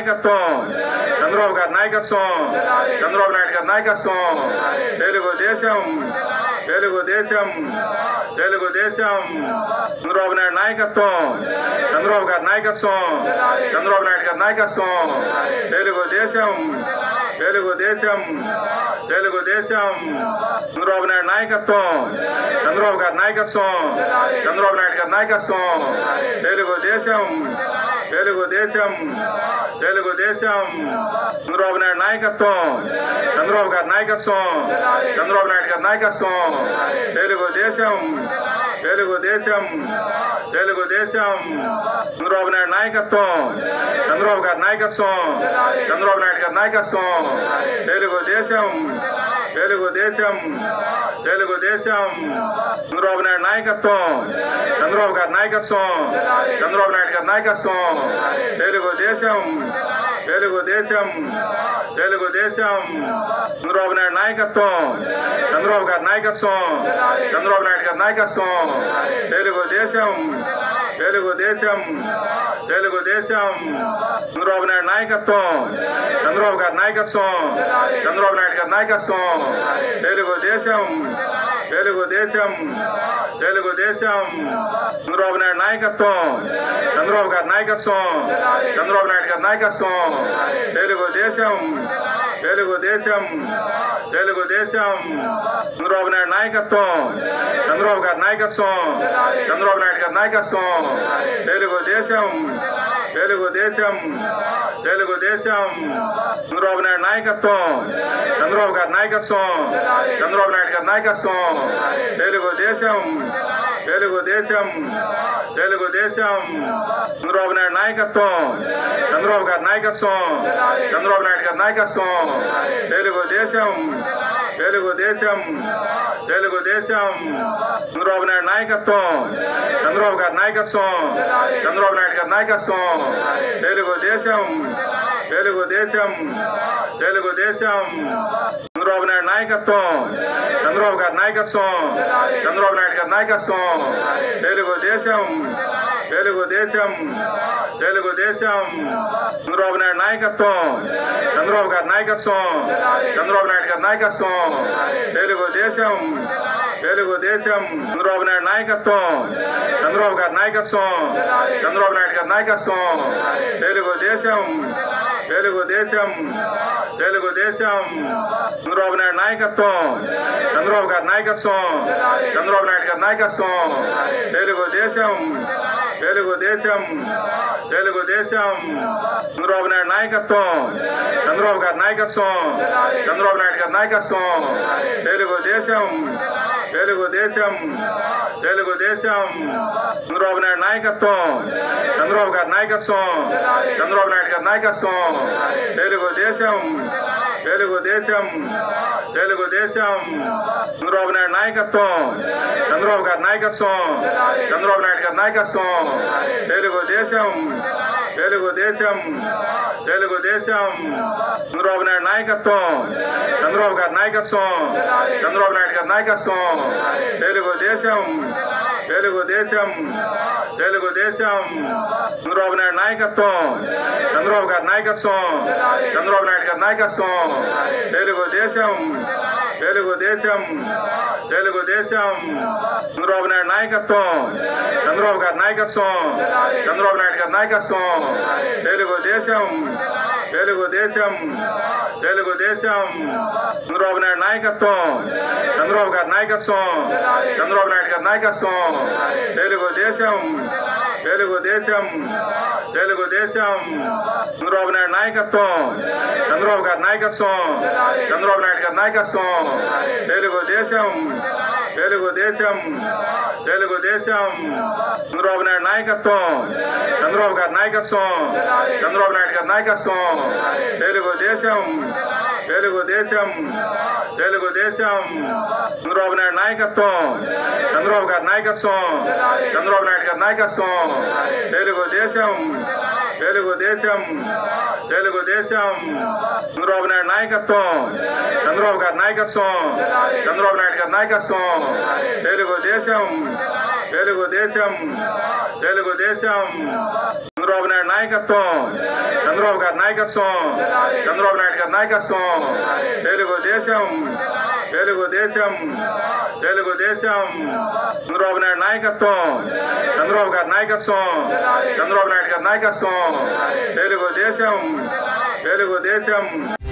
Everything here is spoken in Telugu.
నాయకత్వం చంద్రబాబు గారి నాయకత్వం చంద్రబాబు నాయుడు గారి నాయకత్వం తెలుగుదేశం తెలుగుదేశం తెలుగుదేశం చంద్రబాబు నాయుడు నాయకత్వం చంద్రబాబు గారి నాయకత్వం చంద్రబాబు నాయుడు గారి నాయకత్వం తెలుగుదేశం తెలుగుదేశం తెలుగుదేశం చంద్రబాబు నాయుడు నాయకత్వం చంద్రబాబు గారి నాయకత్వం చంద్రబాబు నాయుడు గారి నాయకత్వం తెలుగుదేశం తెలుగుదేశం తెలుగుదేశం చంద్రబాబు నాయుడు నాయకత్వం చంద్రబాబు గారి నాయకత్వం చంద్రబాబు నాయుడు గారి నాయకత్వం తెలుగుదేశం తెలుగుదేశం తెలుగుదేశం చంద్రబాబు నాయుడు నాయకత్వం చంద్రబాబు గారి నాయకత్వం చంద్రబాబు నాయుడు గారి నాయకత్వం తెలుగుదేశం తెలుగుదేశం తెలుగుదేశం చంద్రబాబు నాయుడు నాయకత్వం చంద్రబాబు గారి నాయకత్వం చంద్రబాబు నాయుడు గారి నాయకత్వం తెలుగుదేశం తెలుగుదేశం తెలుగుదేశం చంద్రబాబు నాయుడు నాయకత్వం చంద్రబాబు గారి నాయకత్వం చంద్రబాబు నాయుడు గారి నాయకత్వం తెలుగుదేశం తెలుగుదేశం తెలుగుదేశం చంద్రబాబు నాయుడు నాయకత్వం చంద్రబాబు గారి నాయకత్వం చంద్రబాబు నాయుడు గారి నాయకత్వం తెలుగుదేశం తెలుగుదేశం తెలుగుదేశం చంద్రబాబు నాయుడు నాయకత్వం చంద్రబాబు గారి నాయకత్వం చంద్రబాబు నాయుడు గారి నాయకత్వం తెలుగుదేశం తెలుగుదేశం తెలుగుదేశం చంద్రబాబు నాయుడు నాయకత్వం చంద్రబాబు గారి నాయకత్వం చంద్రబాబు నాయుడు గారి నాయకత్వం తెలుగుదేశం తెలుగుదేశం తెలుగుదేశం చంద్రబాబు నాయుడు నాయకత్వం చంద్రబాబు గారి నాయకత్వం చంద్రబాబు నాయుడు గారి నాయకత్వం తెలుగుదేశం తెలుగుదేశం తెలుగుదేశం చంద్రబాబు నాయుడు నాయకత్వం చంద్రబాబు గారి నాయకత్వం చంద్రబాబు నాయుడు గారి నాయకత్వం తెలుగుదేశం తెలుగుదేశం తెలుగుదేశం చంద్రబాబు నాయుడు నాయకత్వం చంద్రబాబు గారి నాయకత్వం చంద్రబాబు నాయుడు గారి నాయకత్వం తెలుగుదేశం తెలుగుదేశం తెలుగుదేశం చంద్రబాబు నాయుడు నాయకత్వం చంద్రబాబు గారి నాయకత్వం చంద్రబాబు నాయుడు గారి నాయకత్వం తెలుగుదేశం తెలుగుదేశం తెలుగుదేశం చంద్రబాబు నాయుడు నాయకత్వం చంద్రబాబు గారి నాయకత్వం చంద్రబాబు నాయుడు గారి నాయకత్వం తెలుగుదేశం తెలుగుదేశం చంద్రబాబు నాయుడు నాయకత్వం చంద్రబాబు గారి నాయకత్వం చంద్రబాబు నాయుడు గారి నాయకత్వం తెలుగుదేశం తెలుగుదేశం తెలుగుదేశం చంద్రబాబు నాయుడు నాయకత్వం చంద్రబాబు గారి నాయకత్వం చంద్రబాబు నాయుడు గారి నాయకత్వం తెలుగుదేశం తెలుగుదేశం తెలుగుదేశం చంద్రబాబు నాయుడు నాయకత్వం చంద్రబాబు గారి నాయకత్వం చంద్రబాబు నాయుడు గారి నాయకత్వం తెలుగుదేశం తెలుగుదేశం తెలుగుదేశం చంద్రబాబు నాయుడు నాయకత్వం చంద్రబాబు గారి నాయకత్వం చంద్రబాబు నాయుడు గారి నాయకత్వం తెలుగుదేశం తెలుగుదేశం తెలుగుదేశం చంద్రబాబు నాయుడు నాయకత్వం చంద్రబాబు గారి నాయకత్వం చంద్రబాబు నాయుడు గారి నాయకత్వం తెలుగుదేశం తెలుగుదేశం తెలుగుదేశం చంద్రబాబు నాయుడు నాయకత్వం చంద్రబాబు గారి నాయకత్వం చంద్రబాబు నాయుడు గారి నాయకత్వం తెలుగుదేశం తెలుగుదేశం తెలుగుదేశం చంద్రబాబు నాయుడు నాయకత్వం చంద్రబాబు గారి నాయకత్వం చంద్రబాబు నాయుడు గారి నాయకత్వం తెలుగుదేశం తెలుగుదేశం తెలుగుదేశం చంద్రబాబు నాయుడు నాయకత్వం చంద్రబాబు గారి నాయకత్వం చంద్రబాబు నాయుడు గారి నాయకత్వం తెలుగుదేశం తెలుగుదేశం తెలుగుదేశం చంద్రబాబు నాయుడు నాయకత్వం చంద్రబాబు గారి నాయకత్వం చంద్రబాబు నాయుడు గారి నాయకత్వం తెలుగుదేశం తెలుగుదేశం తెలుగుదేశం చంద్రబాబు నాయుడు నాయకత్వం చంద్రబాబు గారి నాయకత్వం చంద్రబాబు నాయుడు గారి నాయకత్వం తెలుగుదేశం తెలుగుదేశం తెలుగుదేశం చంద్రబాబు నాయుడు నాయకత్వం చంద్రబాబు గారి నాయకత్వం చంద్రబాబు నాయుడు గారి నాయకత్వం తెలుగుదేశం తెలుగుదేశం తెలుగుదేశం చంద్రబాబు నాయుడు నాయకత్వం చంద్రబాబు గారి నాయకత్వం చంద్రబాబు నాయుడు గారి నాయకత్వం తెలుగుదేశం తెలుగుదేశం తెలుగుదేశం చంద్రబాబు నాయుడు నాయకత్వం చంద్రబాబు గారి నాయకత్వం చంద్రబాబు నాయుడు గారి నాయకత్వం తెలుగుదేశం తెలుగుదేశం తెలుగుదేశం చంద్రబాబు నాయుడు నాయకత్వం చంద్రబాబు గారి నాయకత్వం చంద్రబాబు నాయుడు గారి నాయకత్వం తెలుగుదేశం తెలుగుదేశం తెలుగుదేశం చంద్రబాబు నాయుడు నాయకత్వం చంద్రబాబు గారి నాయకత్వం చంద్రబాబు నాయుడు గారి నాయకత్వం తెలుగుదేశం తెలుగుదేశం